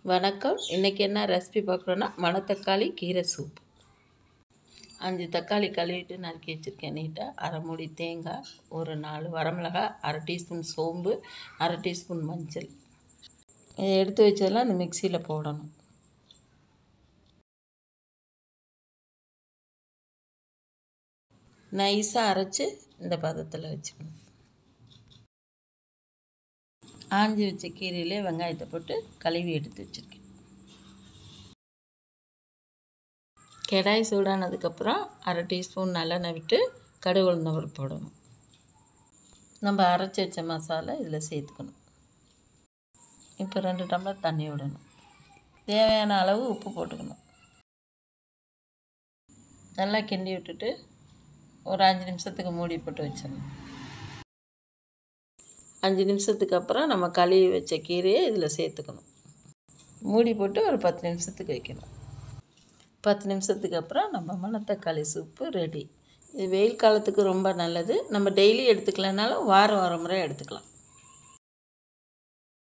வணக்கம் இன்றைக்கி என்ன ரெசிபி பார்க்குறோன்னா மணத்தக்காளி கீரை சூப் அஞ்சு தக்காளி கழுவிட்டு நறுக்கி வச்சுருக்கேன் நீட்டாக அரை மூடி தேங்காய் ஒரு நாலு வரமிளகாய் அரை டீஸ்பூன் சோம்பு அரை டீஸ்பூன் மஞ்சள் இதை எடுத்து வச்சதெல்லாம் இந்த மிக்சியில் போடணும் நைஸாக அரைச்சி இந்த பதத்தில் வச்சுக்கணும் ஆஞ்சி வச்ச கீரையிலே வெங்காயத்தை போட்டு கழுவி எடுத்து வச்சுருக்கேன் கடாய் சூடானதுக்கப்புறம் அரை டீஸ்பூன் நல்லெண்ணெய் விட்டு கடுகு உளுந்தம்பருப்பு போடணும் நம்ம அரைச்சி வச்ச மசாலா இதில் சேர்த்துக்கணும் இப்போ ரெண்டு டம்ளர் தண்ணி விடணும் தேவையான அளவு உப்பு போட்டுக்கணும் நல்லா கிண்டி விட்டுட்டு ஒரு அஞ்சு நிமிஷத்துக்கு மூடி போட்டு வச்சிடணும் அஞ்சு நிமிஷத்துக்கு அப்புறம் நம்ம கழுவி வச்ச கீரையை இதில் சேர்த்துக்கணும் மூடி போட்டு ஒரு பத்து நிமிஷத்துக்கு வைக்கணும் பத்து நிமிஷத்துக்கு அப்புறம் நம்ம மணத்தக்காளி சூப்பு ரெடி இது வெயில் காலத்துக்கு ரொம்ப நல்லது நம்ம டெய்லி எடுத்துக்கலனாலும் வாரம் வாரம் முறை எடுத்துக்கலாம்